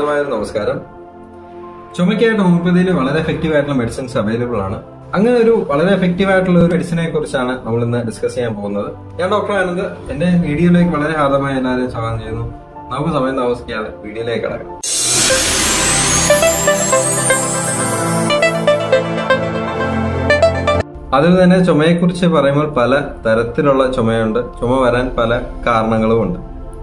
ഹാർദമായ ഒരു നമസ്കാരം ചുമയ്ക്കായിട്ട് ഹോമിയോപ്പതിയിൽ വളരെ എഫക്റ്റീവ് ആയിട്ടുള്ള മെഡിസിൻസ് അവൈലബിൾ ആണ് അങ്ങനെ ഒരു വളരെ എഫക്റ്റീവ് ആയിട്ടുള്ള ഒരു മെഡിസിനെ കുറിച്ചാണ് നമ്മൾ ഇന്ന് ഡിസ്കസ് ചെയ്യാൻ പോകുന്നത് ഞാൻ ഡോക്ടർ ആനന്ദ് എന്റെ വീഡിയോയിലേക്ക് വളരെ ഹാർദമായി എല്ലാവരെയും സ്വാഗതം ചെയ്യുന്നു നമുക്ക് സമയം താമസിക്കാതെ വീഡിയോയിലേക്ക് കടക്കാം അതിൽ തന്നെ ചുമയെക്കുറിച്ച് പറയുമ്പോൾ പല തരത്തിലുള്ള ചുമയുണ്ട് ചുമ വരാൻ പല കാരണങ്ങളുമുണ്ട്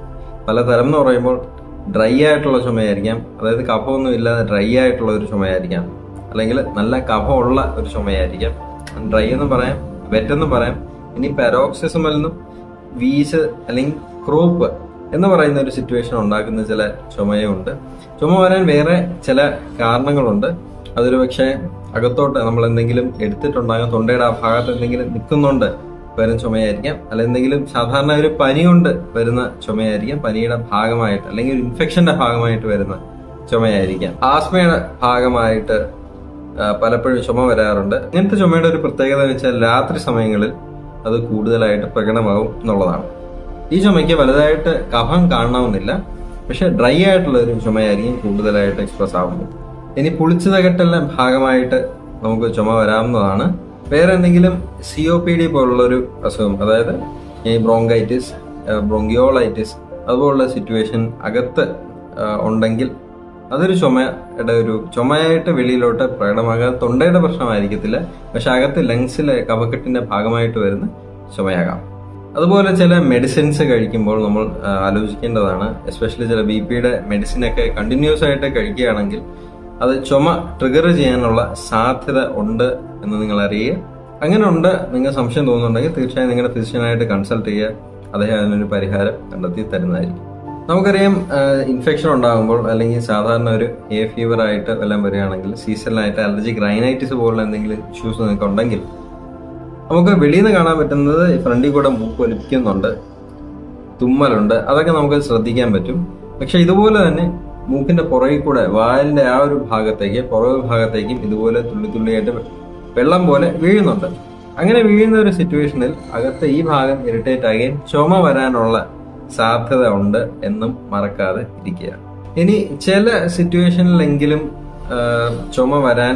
പലതരം എന്ന് പറയുമ്പോൾ ഡ്രൈ ആയിട്ടുള്ള ചുമയായിരിക്കാം അതായത് കഫമൊന്നും ഇല്ലാതെ ഡ്രൈ ആയിട്ടുള്ള ഒരു ചുമയായിരിക്കാം അല്ലെങ്കിൽ നല്ല കഫമുള്ള ഒരു ചുമയായിരിക്കാം ഡ്രൈ എന്ന് പറയാം വെറ്റ് എന്ന് പറയാം ഇനി പെരോക്സിസം എന്നും വീസ് അല്ലെങ്കിൽ ക്രോപ്പ് എന്ന് പറയുന്ന ഒരു സിറ്റുവേഷൻ ഉണ്ടാക്കുന്ന ചില ചുമയുണ്ട് ചുമ വരാൻ വേറെ ചില കാരണങ്ങളുണ്ട് അതൊരു പക്ഷേ അകത്തോട്ട് നമ്മൾ എന്തെങ്കിലും എടുത്തിട്ടുണ്ടാകും തൊണ്ടയുടെ ആ ഭാഗത്ത് എന്തെങ്കിലും നിൽക്കുന്നുണ്ട് വരുന്ന ചുമയായിരിക്കാം അല്ല എന്തെങ്കിലും സാധാരണ ഒരു പനി കൊണ്ട് വരുന്ന ചുമയായിരിക്കാം പനിയുടെ ഭാഗമായിട്ട് അല്ലെങ്കിൽ ഒരു ഇൻഫെക്ഷന്റെ ഭാഗമായിട്ട് വരുന്ന ചുമയായിരിക്കാം ആസ്മയുടെ ഭാഗമായിട്ട് ആ, പലപ്പോഴും ചുമ വരാറുണ്ട് ഇങ്ങനത്തെ ചുമയുടെ ഒരു പ്രത്യേകത എന്ന് വെച്ചാൽ രാത്രി സമയങ്ങളിൽ അത് കൂടുതലായിട്ട് പ്രകടമാവും എന്നുള്ളതാണ് ഈ ചുമയ്ക്ക് വലുതായിട്ട് കഫം കാണണമെന്നില്ല പക്ഷെ ഡ്രൈ ആയിട്ടുള്ള ഒരു ചുമയായിരിക്കും കൂടുതലായിട്ട് എക്സ്പ്രസ് ആവുന്നത് ഇനി പുളിച്ചതകട്ടെല്ലാം ഭാഗമായിട്ട് നമുക്ക് ചുമ വരാവുന്നതാണ് വേറെ എന്തെങ്കിലും സി ഒ പി ഡി പോലുള്ള ഒരു അസുഖം അതായത് ഈ ബ്രോങ്കൈറ്റിസ് ബ്രോങ്കിയോളൈറ്റിസ് അതുപോലുള്ള സിറ്റുവേഷൻ അകത്ത് ആ, ഉണ്ടെങ്കിൽ അതൊരു ചുമയുടെ ഒരു ചുമയായിട്ട് വെളിയിലോട്ട് പ്രകടമാകാൻ തൊണ്ടയുടെ പ്രശ്നമായിരിക്കത്തില്ല പക്ഷെ അകത്ത് ലങ്സിലെ കഫക്കെട്ടിന്റെ ഭാഗമായിട്ട് വരുന്ന ചുമയാകാം അതുപോലെ ചില മെഡിസിൻസ് കഴിക്കുമ്പോൾ നമ്മൾ ആ, ആലോചിക്കേണ്ടതാണ് എസ്പെഷ്യലി ചില ബി പിയുടെ മെഡിസിൻ ഒക്കെ കണ്ടിന്യൂസ് ആയിട്ട് കഴിക്കുകയാണെങ്കിൽ അത് ചുമ ട്രിഗർ ചെയ്യാനുള്ള സാധ്യത ഉണ്ട് എന്ന് നിങ്ങൾ അറിയുക അങ്ങനെ ഉണ്ട് നിങ്ങൾ സംശയം തോന്നുന്നുണ്ടെങ്കിൽ തീർച്ചയായും നിങ്ങളുടെ ഫിസിഷ്യനായിട്ട് കൺസൾട്ട് ചെയ്യുക അദ്ദേഹം അതിനൊരു പരിഹാരം കണ്ടെത്തി തരുന്നതായിരിക്കും നമുക്കറിയാം ഇൻഫെക്ഷൻ ഉണ്ടാകുമ്പോൾ അല്ലെങ്കിൽ സാധാരണ ഒരു എ ഫീവർ ആയിട്ട് എല്ലാം വരികയാണെങ്കിൽ സീസണലായിട്ട് അലർജിക് റൈനൈറ്റിസ് പോലുള്ള എന്തെങ്കിലും ഇഷ്യൂസ് നിങ്ങൾക്ക് ഉണ്ടെങ്കിൽ നമുക്ക് വെളിയിൽ നിന്ന് കാണാൻ പറ്റുന്നത് ഫ്രണ്ടിൽ കൂടെ മൂക്ക് ഒലിപ്പിക്കുന്നുണ്ട് തുമ്മലുണ്ട് അതൊക്കെ നമുക്ക് ശ്രദ്ധിക്കാൻ പറ്റും പക്ഷെ ഇതുപോലെ തന്നെ മൂക്കിന്റെ പുറകിൽ കൂടെ വാലിന്റെ ആ ഒരു ഭാഗത്തേക്ക് പുറകു ഭാഗത്തേക്കും ഇതുപോലെ തുള്ളി തുള്ളിയായിട്ട് വെള്ളം പോലെ വീഴുന്നുണ്ട് അങ്ങനെ വീഴുന്ന ഒരു സിറ്റുവേഷനിൽ അകത്ത് ഈ ഭാഗം ഇറിറ്റേറ്റ് ആകുകയും ചുമ വരാനുള്ള സാധ്യത ഉണ്ട് എന്നും മറക്കാതെ ഇരിക്കുക ഇനി ചില സിറ്റുവേഷനിലെങ്കിലും ആ, ചുമ വരാൻ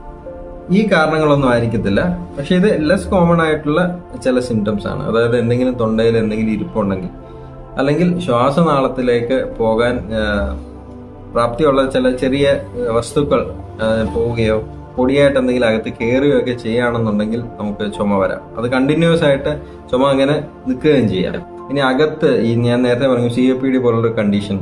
ഈ കാരണങ്ങളൊന്നും ആയിരിക്കത്തില്ല പക്ഷെ ഇത് ലെസ് കോമൺ ആയിട്ടുള്ള ചില സിംറ്റംസ് ആണ് അതായത് എന്തെങ്കിലും തൊണ്ടയിൽ എന്തെങ്കിലും ഇരിപ്പുണ്ടെങ്കിൽ അല്ലെങ്കിൽ ശ്വാസനാളത്തിലേക്ക് പോകാൻ ആ, പ്രാപ്തിയുള്ള ചില ചെറിയ ആ, വസ്തുക്കൾ ആ, പോവുകയോ പൊടിയായിട്ട് എന്തെങ്കിലും അകത്ത് കയറുകയോ ഒക്കെ ചെയ്യുകയാണെന്നുണ്ടെങ്കിൽ നമുക്ക് ചുമ വരാം അത് കണ്ടിന്യൂസ് ആയിട്ട് ചുമ അങ്ങനെ നിൽക്കുകയും ചെയ്യാം ഇനി അകത്ത് ഈ ഞാൻ നേരത്തെ പറഞ്ഞു സി ഒ പി ഡി പോലുള്ളൊരു കണ്ടീഷൻ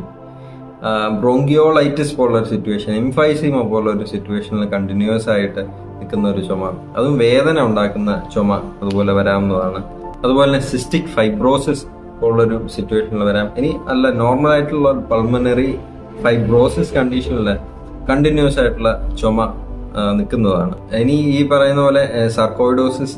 ബ്രോങ്കിയോളൈറ്റിസ് പോലുള്ള ഒരു സിറ്റുവേഷൻ എംഫൈസീമ പോലുള്ള ഒരു സിറ്റുവേഷനിൽ കണ്ടിന്യൂസ് ആയിട്ട് നിൽക്കുന്ന ഒരു ചുമ അതും വേദന ഉണ്ടാക്കുന്ന ചുമ അതുപോലെ വരാവുന്നതാണ് അതുപോലെ തന്നെ സിസ്റ്റിക് ഫൈബ്രോസിസ് പോലുള്ളൊരു സിറ്റുവേഷനിൽ വരാം ഇനി അല്ല നോർമൽ ആയിട്ടുള്ള പൾമനറി ഫൈബ്രോസിസ് കണ്ടീഷനിൽ കണ്ടിന്യൂസ് ആയിട്ടുള്ള ചുമ ആ, നിൽക്കുന്നതാണ് ഇനി ഈ പറയുന്ന പോലെ സർക്കോയിഡോസിസ്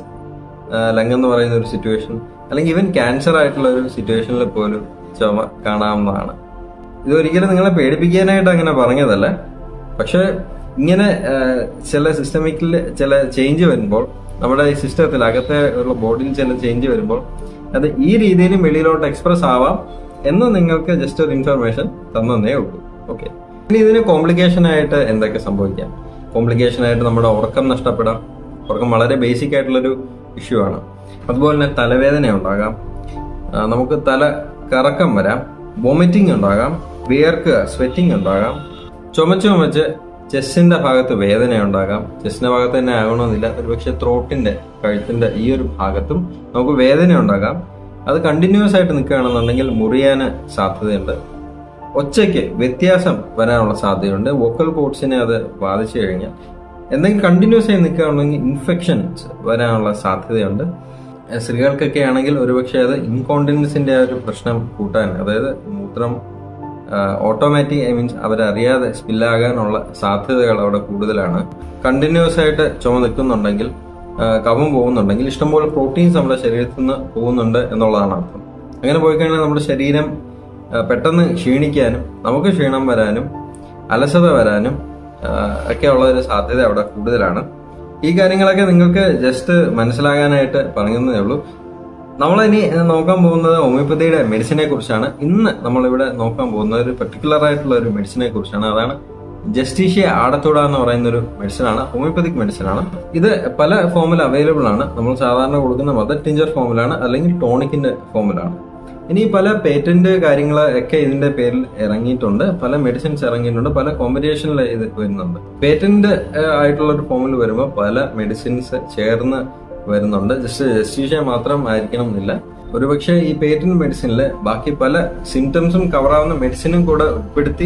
ലങ് എന്ന് പറയുന്ന ഒരു സിറ്റുവേഷൻ അല്ലെങ്കിൽ ഈവൻ ക്യാൻസർ ആയിട്ടുള്ള ഒരു സിറ്റുവേഷനിൽ പോലും ചുമ കാണാവുന്നതാണ് ഇതൊരിക്കലും നിങ്ങളെ പേടിപ്പിക്കാനായിട്ട് അങ്ങനെ പറഞ്ഞതല്ല പക്ഷെ ഇങ്ങനെ ആ, ചില സിസ്റ്റമിക്കിൽ ചില ചേഞ്ച് വരുമ്പോൾ നമ്മുടെ ഈ സിസ്റ്റത്തിൽ അകത്തെ ഉള്ള ബോഡിയിൽ ചില ചേഞ്ച് വരുമ്പോൾ അത് ഈ രീതിയിലും വെളിയിലോട്ട് എക്സ്പ്രസ് ആവാം എന്ന് നിങ്ങൾക്ക് ജസ്റ്റ് ഒരു ഇൻഫർമേഷൻ തന്നേ ഉള്ളൂ ഓക്കെ ഇനി ഇതിന് കോംപ്ലിക്കേഷൻ ആയിട്ട് എന്തൊക്കെ സംഭവിക്കാം കോംപ്ലിക്കേഷൻ ആയിട്ട് നമ്മുടെ ഉറക്കം നഷ്ടപ്പെടാം ഉറക്കം വളരെ ബേസിക് ആയിട്ടുള്ളൊരു ഇഷ്യൂ ആണ് അതുപോലെ തന്നെ തലവേദന ഉണ്ടാകാം ആ, നമുക്ക് തല കറക്കം വരാം വോമിറ്റിംഗ് ഉണ്ടാകാം വിയർക്കുക സ്വെറ്റിംഗ് ഉണ്ടാകാം ചുമച്ച് ചുമച്ച് ചെസ്റ്റിന്റെ ഭാഗത്ത് വേദന ഉണ്ടാകാം ചെസ്റ്റിന്റെ ഭാഗത്ത് തന്നെ ആകണമെന്നില്ല ഒരുപക്ഷെ ത്രോട്ടിന്റെ കഴുത്തിന്റെ ഈ ഒരു ഭാഗത്തും നമുക്ക് വേദന ഉണ്ടാകാം അത് കണ്ടിന്യൂസ് ആയിട്ട് നിൽക്കുകയാണെന്നുണ്ടെങ്കിൽ മുറിയാന് സാധ്യതയുണ്ട് ഒച്ചയ്ക്ക് വ്യത്യാസം വരാനുള്ള സാധ്യതയുണ്ട് വോക്കൽ കോഡ്സിനെ അത് ബാധിച്ചു കഴിഞ്ഞാൽ എന്തെങ്കിലും കണ്ടിന്യൂസ് ആയി നിൽക്കുകയാണെങ്കിൽ ഇൻഫെക്ഷൻസ് വരാനുള്ള സാധ്യതയുണ്ട് ഏഹ് സ്ത്രീകൾക്കൊക്കെ ആണെങ്കിൽ ഒരുപക്ഷെ അത് ഇൻകോണ്ടിനൻസിന്റെ ആ ഒരു പ്രശ്നം കൂട്ടാൻ അതായത് മൂത്രം ഓട്ടോമാറ്റിക് ഐ മീൻസ് അവരറിയാതെ സ്പില്ലാകാനുള്ള സാധ്യതകൾ അവിടെ കൂടുതലാണ് കണ്ടിന്യൂസ് ആയിട്ട് ചുമ നിൽക്കുന്നുണ്ടെങ്കിൽ ആ, കഫം പോകുന്നുണ്ടെങ്കിൽ ഇഷ്ടംപോലെ പ്രോട്ടീൻസ് നമ്മുടെ ശരീരത്തിൽ നിന്ന് പോകുന്നുണ്ട് എന്നുള്ളതാണ് അർത്ഥം അങ്ങനെ പോയി കഴിഞ്ഞാൽ നമ്മുടെ ശരീരം ആ, പെട്ടെന്ന് ക്ഷീണിക്കാനും നമുക്ക് ക്ഷീണം വരാനും അലസത വരാനും ആ, ഒക്കെ ഉള്ള ഒരു സാധ്യത അവിടെ കൂടുതലാണ് ഈ കാര്യങ്ങളൊക്കെ നിങ്ങൾക്ക് ജസ്റ്റ് മനസ്സിലാകാനായിട്ട് പറഞ്ഞതേ ഉള്ളൂ നമ്മളിനി നോക്കാൻ പോകുന്നത് ഹോമിയോപ്പതിയുടെ മെഡിസിനെ കുറിച്ചാണ് ഇന്ന് നമ്മളിവിടെ നോക്കാൻ പോകുന്നത് ഒരു പെർട്ടിക്കുലർ ആയിട്ടുള്ള ഒരു മെഡിസിനെ കുറിച്ചാണ് അതാണ് ജസ്റ്റീഷ്യ ആടത്തോട എന്ന് പറയുന്ന ഒരു മെഡിസിനാണ് ഹോമിയോപ്പതിക് മെഡിസിനാണ് ഇത് പല ഫോമിൽ അവൈലബിൾ ആണ് നമ്മൾ സാധാരണ കൊടുക്കുന്ന മദർ ടിഞ്ചർ ഫോമിലാണ് അല്ലെങ്കിൽ ടോണിക്കിന്റെ ഫോമിലാണ് ഇനി പല പേറ്റന്റ് കാര്യങ്ങൾ ഒക്കെ ഇതിന്റെ പേരിൽ ഇറങ്ങിയിട്ടുണ്ട് പല മെഡിസിൻസ് ഇറങ്ങിയിട്ടുണ്ട് പല കോമ്പിനേഷനിൽ ഇത് വരുന്നുണ്ട് പേറ്റന്റ് ആയിട്ടുള്ള ഒരു ഫോമിൽ വരുമ്പോൾ പല മെഡിസിൻസ് ചേർന്ന് വരുന്നുണ്ട് ജസ്റ്റ് ജസ്റ്റീഷ്യ മാത്രം ആയിരിക്കണം എന്നില്ല ഒരുപക്ഷെ ഈ പേറ്റന്റ് മെഡിസിനിൽ ബാക്കി പല സിംറ്റംസും കവറാവുന്ന മെഡിസിനും കൂടെ ഉൾപ്പെടുത്തി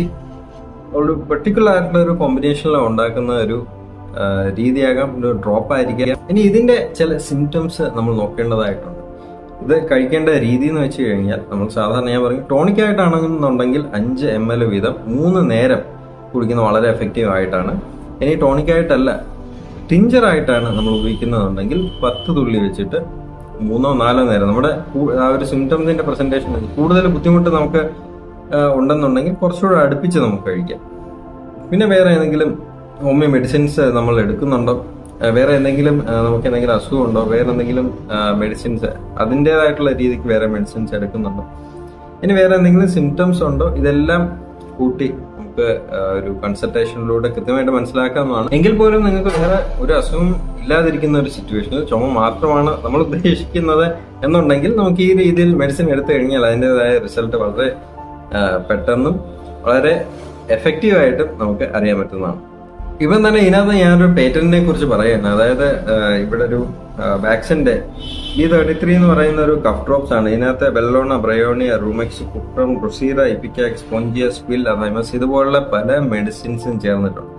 ഒരു പെർട്ടിക്കുലർ ആയിട്ടുള്ള ഒരു കോമ്പിനേഷനിൽ ഉണ്ടാക്കുന്ന ഒരു ആ, രീതിയാകാം ഒരു ഡ്രോപ്പ് ആയിരിക്കാം ഇനി ഇതിന്റെ ചില സിംറ്റംസ് നമ്മൾ നോക്കേണ്ടതായിട്ടുണ്ട് ഇത് കഴിക്കേണ്ട രീതി എന്ന് വെച്ച് കഴിഞ്ഞാൽ നമ്മൾ സാധാരണ ഞാൻ പറയും ടോണിക് ആയിട്ടാണെന്നുണ്ടെങ്കിൽ അഞ്ച് എം എൽ വീതം മൂന്ന് നേരം കുടിക്കുന്നത് വളരെ എഫക്റ്റീവ് ആയിട്ടാണ് ഇനി ടോണിക് ആയിട്ടല്ല ടിഞ്ചർ ആയിട്ടാണ് നമ്മൾ ഉപയോഗിക്കുന്നതെന്നുണ്ടെങ്കിൽ പത്ത് തുള്ളി വെച്ചിട്ട് മൂന്നോ നാലോ നേരം നമ്മുടെ കൂ- ആ ഒരു സിംറ്റംസിന്റെ പ്രസന്റേഷൻ കൂടുതൽ ബുദ്ധിമുട്ട് നമുക്ക് ആ, ഉണ്ടെന്നുണ്ടെങ്കിൽ കുറച്ചുകൂടെ അടുപ്പിച്ച് നമുക്ക് കഴിക്കാം പിന്നെ വേറെ ഏതെങ്കിലും ഹോമിയോ മെഡിസിൻസ് നമ്മൾ എടുക്കുന്നുണ്ടോ ആ, വേറെ എന്തെങ്കിലും ആ, നമുക്ക് എന്തെങ്കിലും അസുഖമുണ്ടോ വേറെ എന്തെങ്കിലും മെഡിസിൻസ് അതിൻ്റെതായിട്ടുള്ള രീതിക്ക് വേറെ മെഡിസിൻസ് എടുക്കുന്നുണ്ടോ ഇനി വേറെ എന്തെങ്കിലും സിംറ്റംസ് ഉണ്ടോ ഇതെല്ലാം കൂട്ടി നമുക്ക് ആ, ഒരു കൺസൾട്ടേഷനിലൂടെ കൃത്യമായിട്ട് മനസ്സിലാക്കാവുന്നതാണ് എങ്കിൽ പോലും നിങ്ങൾക്ക് വേറെ ഒരു അസുഖം ഇല്ലാതിരിക്കുന്ന ഒരു സിറ്റുവേഷനിൽ ചുമ മാത്രമാണ് നമ്മൾ ഉദ്ദേശിക്കുന്നത് എന്നുണ്ടെങ്കിൽ നമുക്ക് ഈ രീതിയിൽ മെഡിസിൻ എടുത്തു കഴിഞ്ഞാൽ അതിൻ്റെതായ റിസൾട്ട് വളരെ ആ, പെട്ടെന്നും വളരെ എഫക്റ്റീവ് ആയിട്ടും നമുക്ക് അറിയാൻ പറ്റുന്നതാണ് ഇവൻ തന്നെ ഇതിനകത്ത് ഞാനൊരു പേറ്റന്റിനെ കുറിച്ച് പറയുകയാണ് അതായത് ആ, ഇവിടെ ഒരു വാക്സിന്റെ ബി തേർട്ടി ത്രീ എന്ന് പറയുന്ന ഒരു കഫ് ഡ്രോപ്സ് ആണ് ഇതിനകത്ത് belladonna bryonia rumex cuprum drosera ipecac spongia സ്പിൽ അമൈമസ് ഇതുപോലുള്ള പല മെഡിസിൻസും ചേർന്നിട്ടുണ്ട്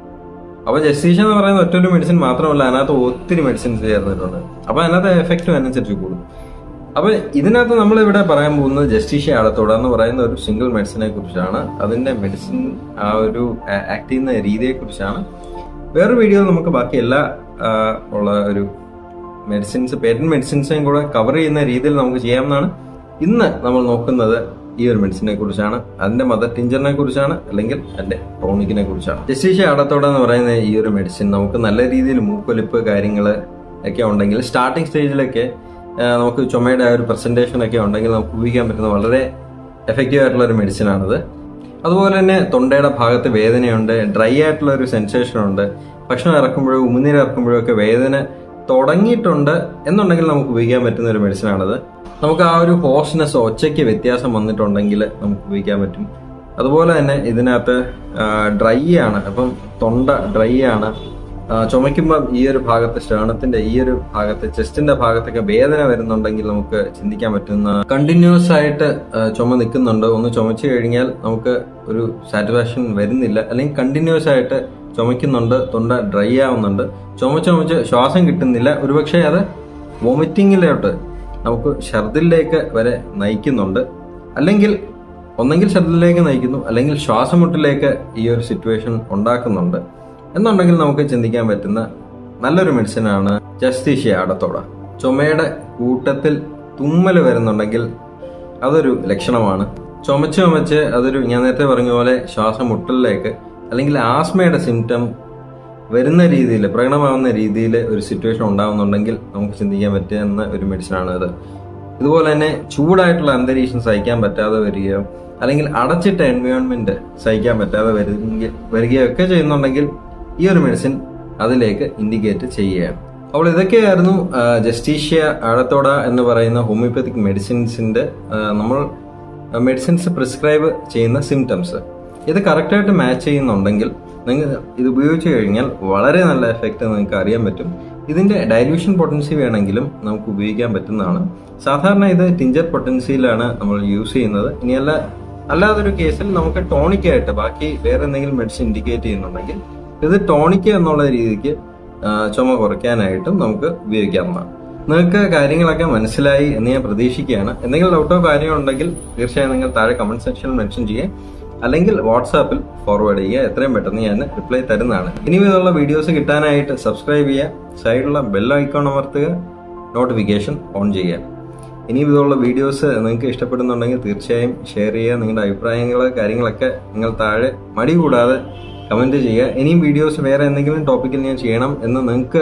അപ്പൊ ജസ്റ്റീഷ എന്ന് പറയുന്ന ഒറ്റൊരു മെഡിസിൻ മാത്രമല്ല അതിനകത്ത് ഒത്തിരി മെഡിസിൻസ് ചേർന്നിട്ടുണ്ട് അപ്പൊ അതിനകത്ത് എഫക്റ്റും അനുസരിച്ച് കൂടും അപ്പൊ ഇതിനകത്ത് നമ്മൾ ഇവിടെ പറയാൻ പോകുന്നത് ജസ്റ്റീഷ്യ ആടത്തോട എന്ന് പറയുന്ന ഒരു സിംഗിൾ മെഡിസിനെ കുറിച്ചാണ് അതിന്റെ മെഡിസിൻ ആ ഒരു ആക്ട് ചെയ്യുന്ന രീതിയെ കുറിച്ചാണ് വേറെ വീഡിയോ നമുക്ക് ബാക്കി എല്ലാ ആ, ഉള്ള ഒരു മെഡിസിൻസ് പേറ്റന്റ് മെഡിസിൻസും കൂടെ കവർ ചെയ്യുന്ന രീതിയിൽ നമുക്ക് ചെയ്യാവുന്നതാണ് ഇന്ന് നമ്മൾ നോക്കുന്നത് ഈ ഒരു മെഡിസിനെ കുറിച്ചാണ് അതിന്റെ മദർ ടിഞ്ചറിനെ കുറിച്ചാണ് അല്ലെങ്കിൽ അതിന്റെ ടോണിക്കിനെ കുറിച്ചാണ് ജസ്റ്റീഷ്യ ആടത്തോട എന്ന് പറയുന്ന ഈ ഒരു മെഡിസിൻ നമുക്ക് നല്ല രീതിയിൽ മൂക്കൊലിപ്പ് കാര്യങ്ങൾ ഒക്കെ ഉണ്ടെങ്കിൽ സ്റ്റാർട്ടിംഗ് സ്റ്റേജിലൊക്കെ ആ, നമുക്ക് ചുമയുടെ ആ ഒരു പ്രസന്റേഷൻ ഒക്കെ ഉണ്ടെങ്കിൽ നമുക്ക് ഉപയോഗിക്കാൻ പറ്റുന്ന വളരെ എഫക്റ്റീവ് ആയിട്ടുള്ള ഒരു മെഡിസിൻ ആണിത് അതുപോലെ തന്നെ തൊണ്ടയുടെ ഭാഗത്ത് വേദനയുണ്ട് ഡ്രൈ ആയിട്ടുള്ള ഒരു സെൻസേഷൻ ഉണ്ട് ഭക്ഷണം ഇറക്കുമ്പോഴും ഉമിനീര് ഇറക്കുമ്പോഴും ഒക്കെ വേദന തുടങ്ങിയിട്ടുണ്ട് എന്നുണ്ടെങ്കിൽ നമുക്ക് ഉപയോഗിക്കാൻ പറ്റുന്ന ഒരു മെഡിസിൻ ആണിത് നമുക്ക് ആ ഒരു ഹോസ്നെസ് ഒച്ചയ്ക്ക് വ്യത്യാസം വന്നിട്ടുണ്ടെങ്കിൽ നമുക്ക് ഉപയോഗിക്കാൻ പറ്റും അതുപോലെ തന്നെ ഇതിനകത്ത് ഡ്രൈ ആണ് അപ്പം തൊണ്ട ഡ്രൈ ആണ് ആ, ചുമയ്ക്കുമ്പോൾ ഈ ഒരു ഭാഗത്ത് സ്റ്റേണത്തിന്റെ ഈ ഒരു ഭാഗത്ത് ചെസ്റ്റിന്റെ ഭാഗത്തൊക്കെ വേദന വരുന്നുണ്ടെങ്കിൽ നമുക്ക് ചിന്തിക്കാൻ പറ്റുന്ന കണ്ടിന്യൂസ് ആയിട്ട് ആ, ചുമ നിൽക്കുന്നുണ്ട് ഒന്ന് ചുമച്ചു കഴിഞ്ഞാൽ നമുക്ക് ഒരു സാറ്റിസ്ഫാക്ഷൻ വരുന്നില്ല അല്ലെങ്കിൽ കണ്ടിന്യൂസ് ആയിട്ട് ചുമയ്ക്കുന്നുണ്ട് തൊണ്ട ഡ്രൈ ആവുന്നുണ്ട് ചുമച്ച് ചുമച്ച് ശ്വാസം കിട്ടുന്നില്ല ഒരുപക്ഷെ അത് വോമിറ്റിങ്ങിലോട്ട് നമുക്ക് ഛർദിലേക്ക് വരെ നയിക്കുന്നുണ്ട് അല്ലെങ്കിൽ ഒന്നെങ്കിൽ ഛർദിലേക്ക് നയിക്കുന്നു അല്ലെങ്കിൽ ശ്വാസമുട്ടിലേക്ക് ഈ ഒരു സിറ്റുവേഷൻ ഉണ്ടാക്കുന്നുണ്ട് എന്നുണ്ടെങ്കിൽ നമുക്ക് ചിന്തിക്കാൻ പറ്റുന്ന നല്ലൊരു മെഡിസിനാണ് ജസ്തീഷ്യ ആടത്തോട ചുമയുടെ കൂട്ടത്തിൽ തുമ്മൽ വരുന്നുണ്ടെങ്കിൽ അതൊരു ലക്ഷണമാണ് ചുമച്ച് ചുമച്ച് അതൊരു ഞാൻ നേരത്തെ പറഞ്ഞ പോലെ ശ്വാസം മുട്ടലിലേക്ക് അല്ലെങ്കിൽ ആസ്മയുടെ സിംറ്റം വരുന്ന രീതിയിൽ പ്രകടമാവുന്ന രീതിയിൽ ഒരു സിറ്റുവേഷൻ ഉണ്ടാവുന്നുണ്ടെങ്കിൽ നമുക്ക് ചിന്തിക്കാൻ പറ്റുന്ന ഒരു മെഡിസിനാണ് ഇത് ഇതുപോലെ തന്നെ ചൂടായിട്ടുള്ള അന്തരീക്ഷം സഹിക്കാൻ പറ്റാതെ വരികയോ അല്ലെങ്കിൽ അടച്ചിട്ട എൻവയോൺമെന്റ് സഹിക്കാൻ പറ്റാതെ വരിക വരികയോ ഒക്കെ ചെയ്യുന്നുണ്ടെങ്കിൽ ഈ ഒരു മെഡിസിൻ അതിലേക്ക് ഇൻഡിക്കേറ്റ് ചെയ്യുകയാണ് അപ്പോൾ ഇതൊക്കെയായിരുന്നു ആ, ജസ്റ്റീഷ്യ ആഴത്തോട എന്ന് പറയുന്ന ഹോമിയോപ്പത്തിക് മെഡിസിൻസിന്റെ ആ, നമ്മൾ മെഡിസിൻസ് പ്രിസ്ക്രൈബ് ചെയ്യുന്ന സിംറ്റംസ് ഇത് കറക്റ്റായിട്ട് മാച്ച് ചെയ്യുന്നുണ്ടെങ്കിൽ നിങ്ങൾ ഇത് ഉപയോഗിച്ച് കഴിഞ്ഞാൽ വളരെ നല്ല എഫക്റ്റ് നിങ്ങൾക്ക് അറിയാൻ പറ്റും ഇതിന്റെ ഡൈല്യൂഷൻ പൊട്ടൻസി വേണമെങ്കിലും നമുക്ക് ഉപയോഗിക്കാൻ പറ്റുന്നതാണ് സാധാരണ ഇത് ടിഞ്ചർ പൊട്ടൻസിയിലാണ് നമ്മൾ യൂസ് ചെയ്യുന്നത് ഇനിയല്ല അല്ലാതൊരു കേസിൽ നമുക്ക് ടോണിക് ആയിട്ട് ബാക്കി വേറെ എന്തെങ്കിലും മെഡിസിൻ ഇൻഡിക്കേറ്റ് ചെയ്യുന്നുണ്ടെങ്കിൽ ഇത് ടോണിക് എന്നുള്ള രീതിക്ക് ആ, ചുമ കുറയ്ക്കാനായിട്ടും നമുക്ക് ഉപയോഗിക്കാവുന്നതാണ് നിങ്ങൾക്ക് കാര്യങ്ങളൊക്കെ മനസ്സിലായി എന്ന് ഞാൻ പ്രതീക്ഷിക്കുകയാണ് എന്തെങ്കിലും ഡൗട്ടോ കാര്യമോ ഉണ്ടെങ്കിൽ തീർച്ചയായും നിങ്ങൾ താഴെ കമന്റ് സെക്ഷനിൽ മെൻഷൻ ചെയ്യുക അല്ലെങ്കിൽ വാട്സാപ്പിൽ ഫോർവേഡ് ചെയ്യുക എത്രയും പെട്ടെന്ന് ഞാൻ റിപ്ലൈ തരുന്നതാണ് ഇനി ഇതുള്ള വീഡിയോസ് കിട്ടാനായിട്ട് സബ്സ്ക്രൈബ് ചെയ്യുക സൈഡിലുള്ള ബെൽ ഐക്കോൺ അമർത്തുക നോട്ടിഫിക്കേഷൻ ഓൺ ചെയ്യുക ഇനി ഇതുള്ള വീഡിയോസ് നിങ്ങൾക്ക് ഇഷ്ടപ്പെടുന്നുണ്ടെങ്കിൽ തീർച്ചയായും ഷെയർ ചെയ്യുക നിങ്ങളുടെ അഭിപ്രായങ്ങൾ കാര്യങ്ങളൊക്കെ നിങ്ങൾ താഴെ മടി കൂടാതെ കമന്റ് ചെയ്യുക ഇനിയും വീഡിയോസ് വേറെ എന്തെങ്കിലും ടോപ്പിക്കിൽ ഞാൻ ചെയ്യണം എന്ന് നിങ്ങൾക്ക്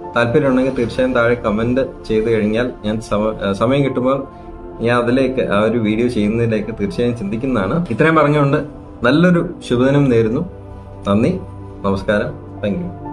താല്പര്യമുണ്ടെങ്കിൽ തീർച്ചയായും താഴെ കമന്റ് ചെയ്ത് കഴിഞ്ഞാൽ ഞാൻ സമ- ഏഹ് സമയം കിട്ടുമ്പോൾ ഞാൻ അതിലേക്ക് ആ ഒരു വീഡിയോ ചെയ്യുന്നതിലേക്ക് തീർച്ചയായും ചിന്തിക്കുന്നതാണ് ഇത്രയും പറഞ്ഞുകൊണ്ട് നല്ലൊരു ശുഭദിനം നേരുന്നു നന്ദി നമസ്കാരം താങ്ക് യു